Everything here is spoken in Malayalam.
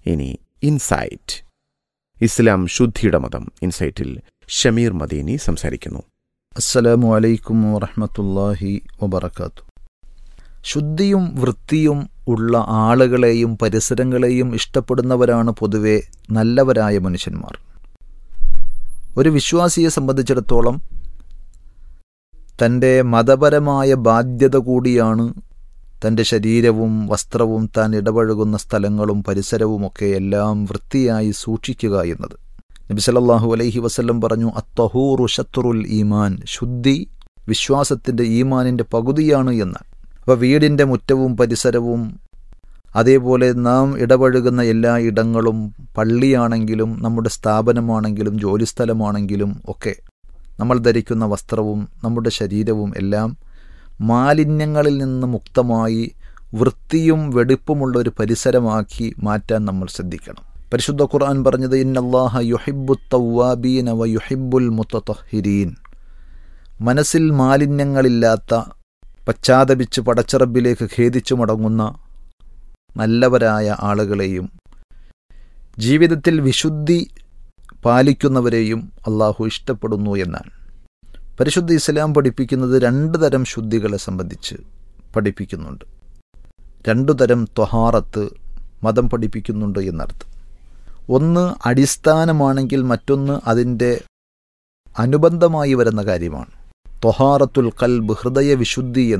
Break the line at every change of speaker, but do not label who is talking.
ഇനി ഇൻസൈറ്റ് ഇസ്ലാം ശുദ്ധിയുടെ മതം ഇൻസൈറ്റിൽ ഷമീർ മദീനി സംസാരിക്കുന്നു
അസ്സലാമു അലൈക്കും വറഹമത്തല്ലാഹി വബർക്കാത്തു ശുദ്ധിയും വൃത്തിയും ഉള്ള ആളുകളെയും പരിസരങ്ങളെയും ഇഷ്ടപ്പെടുന്നവരാണ് പൊതുവെ നല്ലവരായ മനുഷ്യന്മാർ ഒരു വിശ്വാസിയെ സംബന്ധിച്ചിടത്തോളം തൻ്റെ മതപരമായ ബാധ്യത കൂടിയാണ് തൻ്റെ ശരീരവും വസ്ത്രവും താൻ ഇടപഴകുന്ന സ്ഥലങ്ങളും പരിസരവുമൊക്കെ എല്ലാം വൃത്തിയായി സൂക്ഷിക്കുക എന്നത് നബി സല്ലല്ലാഹു അലൈഹി വസല്ലം പറഞ്ഞു അത്തഹൂറു ഷത്രുൽ ഈമാൻ ശുദ്ധി വിശ്വാസത്തിൻ്റെ ഈമാനിൻ്റെ പകുതിയാണ് എന്ന് അപ്പോൾ വീടിൻ്റെ മുറ്റവും പരിസരവും അതേപോലെ നാം ഇടപഴകുന്ന എല്ലാ ഇടങ്ങളും പള്ളിയാണെങ്കിലും നമ്മുടെ സ്ഥാപനമാണെങ്കിലും ജോലിസ്ഥലമാണെങ്കിലും ഒക്കെ നമ്മൾ ധരിക്കുന്ന വസ്ത്രവും നമ്മുടെ ശരീരവും എല്ലാം മാലിന്യങ്ങളിൽ നിന്ന് മുക്തമായി വൃത്തിയും വെടിപ്പുമുള്ള ഒരു പരിസരമാക്കി മാറ്റാൻ നമ്മൾ ശ്രദ്ധിക്കണം പരിശുദ്ധ ഖുർആൻ പറഞ്ഞത് ഇന്നല്ലാഹ യുഹിബു തവ്വാബീന വ യുഹിബുൽ മുത്തഹിരീൻ മനസ്സിൽ മാലിന്യങ്ങളില്ലാത്ത പശ്ചാത്തപിച്ച് പടച്ചിറബിലേക്ക് ഖേദിച്ചു മടങ്ങുന്ന നല്ലവരായ ആളുകളെയും ജീവിതത്തിൽ വിശുദ്ധി പാലിക്കുന്നവരെയും അള്ളാഹു ഇഷ്ടപ്പെടുന്നു എന്നാണ് പരിശുദ്ധ ഇസ്ലാം പഠിപ്പിക്കുന്നത് രണ്ട് തരം ശുദ്ധികളെ സംബന്ധിച്ച് പഠിപ്പിക്കുന്നുണ്ട് രണ്ടു തരം ത്വഹാറത്ത് മതം പഠിപ്പിക്കുന്നുണ്ട് എന്നർത്ഥം ഒന്ന് അടിസ്ഥാനമാണെങ്കിൽ മറ്റൊന്ന് അതിൻ്റെ അനുബന്ധമായി വരുന്ന കാര്യമാണ് ത്വഹാറത്തുൽ കൽബ് ഹൃദയ വിശുദ്ധി